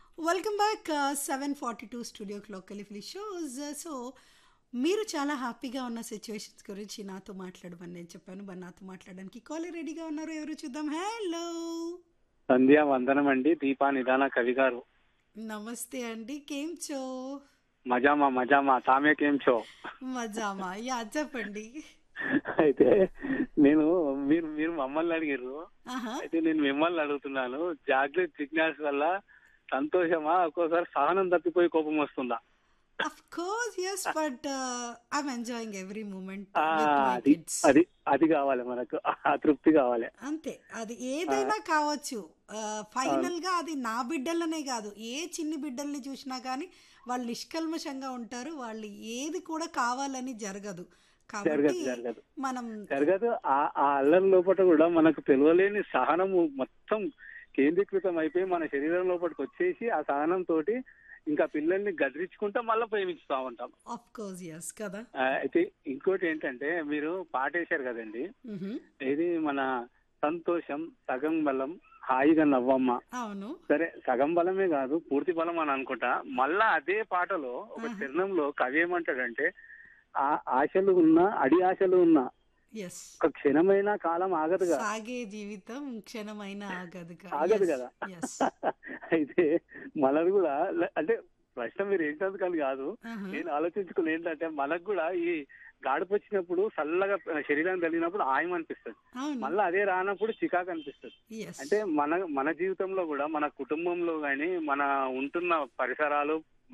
Welcome back seven forty two studio clock కలిఫిలి shows so మీరు చాలా హ్యాపీగా ఉన్న సిచ్యువేషన్స్ గురించి నాతో మాట్లాడమని నేను చెప్పాను మరి నాతో మాట్లాడడానికి కాలర్ రెడీగా ఉన్నారు ఎవరు చూద్దాం హలో సంధ్యా వందనం అండి దీపా నిదాన కవి గారు నమస్తే అండి కేమ్ చో మజామా మజామా తామే కేం చో మజామా యా చెప్పండి అయితే నేను మీరు మీరు మమ్మల్ని అడిగారు ఆహా అయితే నేను మిమ్మల్ని అడుగుతున్నాను జాగ్రత్త జిజ్ఞాస వల్ల సంతోషమా ఒక్కోసారి సహనం తప్పిపోయి కోపం వస్తుందా of course yes but I'm enjoying every moment ah, with my అది కిడ్స్ అది అది కావాలి మనకు ఆ తృప్తి కావాలి అంతే అది ఏదైనా కావచ్చు ఫైనల్ గా అది నా బిడ్డలనే కాదు ఏ చిన్ని బిడ్డల్ని చూసినా కానీ వాళ్ళు నిష్కల్మషంగా ఉంటారు వాళ్ళు ఏది కూడా కావాలని జరగదు కాబట్టి జరగదు జరగదు మనం జరగదు ఆ ఆ అల్లరి లోపల కూడా మనకు తెలియలేని సహనము మొత్తం కేంద్రీకృతం అయిపోయి మన శరీరం లోపలికి వచ్చేసి ఆ సహనం తోటి ఇంకా పిల్లల్ని గదిరించుకుంటా మళ్ళీ ప్రేమించుతా ఉంటాం ఆఫ్ కోర్స్ ఎస్ కదా ఆ, అయితే ఇంకోటి ఏంటంటే మీరు పాట వేశారు కదండి మ్హూ. ఇది మన సంతోషం సగం బలం హాయిగా నవ్వమ్మ అవును సరే సగం బలమే కాదు పూర్తి బలం అని అనుకుంటా మళ్ళా అదే పాటలో ఒక ఆహా. చరణంలో కవి ఏమంటాడంటే ఆ ఆశలు ఉన్నా అడి ఆశలు ఉన్నా ఎస్ ఒక క్షణమైన కాలం ఆగదుగా సాగే జీవితం క్షణమైన ఆగదు ఆగదు కదా ఎస్ అయితే మనది కూడా ల- అంటే ప్రశ్న మీరు ఏంటందుకని కాదు నేను ఆలోచించుకుని ఏంటంటే మనకు కూడా ఈ గాడుపు వచ్చినప్పుడు చల్లగా శరీరం తగిలినప్పుడు ఆయం అనిపిస్తుంది అవును మళ్ళీ అదే రానప్పుడు చికాకు అనిపిస్తుంది ఎస్ అంటే మన మన జీవితంలో కూడా మన కుటుంబంలో గాని మన ఉంటున్న పరిసరాలు